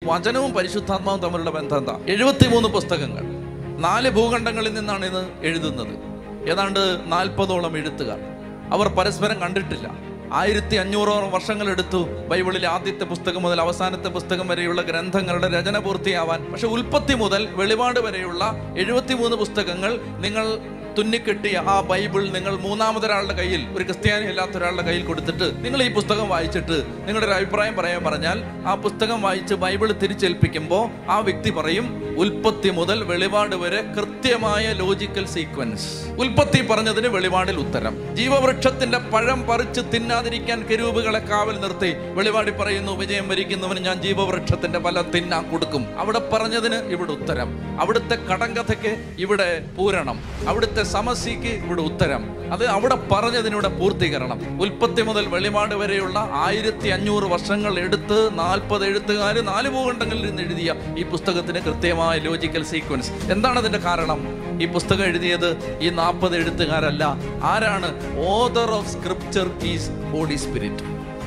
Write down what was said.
വചനവും പരിശുദ്ധാത്മാവും തമ്മിലുള്ള ബന്ധം എന്താ എഴുപത്തിമൂന്ന് പുസ്തകങ്ങൾ നാല് ഭൂഖണ്ഡങ്ങളിൽ നിന്നാണ് ഇത് എഴുതുന്നത് ഏതാണ്ട് നാൽപ്പതോളം എഴുത്തുകാർ അവർ പരസ്പരം കണ്ടിട്ടില്ല ആയിരത്തി അഞ്ഞൂറോളം വർഷങ്ങളെടുത്തു ബൈബിളിലെ ആദ്യത്തെ പുസ്തകം മുതൽ അവസാനത്തെ പുസ്തകം വരെയുള്ള ഗ്രന്ഥങ്ങളുടെ രചന പൂർത്തിയാവാൻ പക്ഷെ ഉൽപ്പത്തി മുതൽ വെളിപാട് വരെയുള്ള എഴുപത്തിമൂന്ന് പുസ്തകങ്ങൾ നിങ്ങൾ തുന്നിക്കെട്ടിയ ആ ബൈബിൾ നിങ്ങൾ മൂന്നാമതൊരാളുടെ കയ്യിൽ ഒരു ക്രിസ്ത്യാനി അല്ലാത്ത ഒരാളുടെ കയ്യിൽ കൊടുത്തിട്ട് നിങ്ങൾ ഈ പുസ്തകം വായിച്ചിട്ട് നിങ്ങളുടെ ഒരു അഭിപ്രായം പറയാൻ പറഞ്ഞാൽ ആ പുസ്തകം വായിച്ച് ബൈബിൾ തിരിച്ചേൽപ്പിക്കുമ്പോൾ ആ വ്യക്തി പറയും ഉൽപ്പത്തി മുതൽ വെളിപാട് വരെ കൃത്യമായ ലോജിക്കൽ സീക്വൻസ് ഉൽപ്പത്തി പറഞ്ഞതിന് വെളിപാടിൽ ഉത്തരം ജീവവൃക്ഷത്തിന്റെ പഴം പറിച്ച് തിന്നാതിരിക്കാൻ കെരൂപുകളെ കാവൽ നിർത്തി വെളിപാടി പറയുന്നു വിജയം വരിക്കുന്നവന് ഞാൻ ജീവവൃക്ഷത്തിന്റെ ഫലം തിന്നാൻ കൊടുക്കും അവിടെ പറഞ്ഞതിന് ഇവിടെ ഉത്തരം അവിടുത്തെ കടങ്കഥയ്ക്ക് ഇവിടെ പൂരണം അവിടുത്തെ സമസ്യക്ക് ഇവിടെ ഉത്തരം അത് അവിടെ പറഞ്ഞതിനിവിടെ പൂർത്തീകരണം ഉൽപ്പത്തി മുതൽ വെളിപാട് വരെയുള്ള ആയിരത്തി അഞ്ഞൂറ് വർഷങ്ങൾ എടുത്ത് നാൽപ്പത് എഴുത്തുകാർ നാല് ഭൂഖണ്ഡങ്ങളിൽ നിന്ന് എഴുതിയ ഈ പുസ്തകത്തിന് കൃത്യമായ ലോജിക്കൽ സീക്വൻസ് എന്താണ് അതിന്റെ കാരണം ഈ പുസ്തകം എഴുതിയത് ഈ നാൽപ്പത് എഴുത്തുകാരല്ല ആരാണ് author of scripture is holy spirit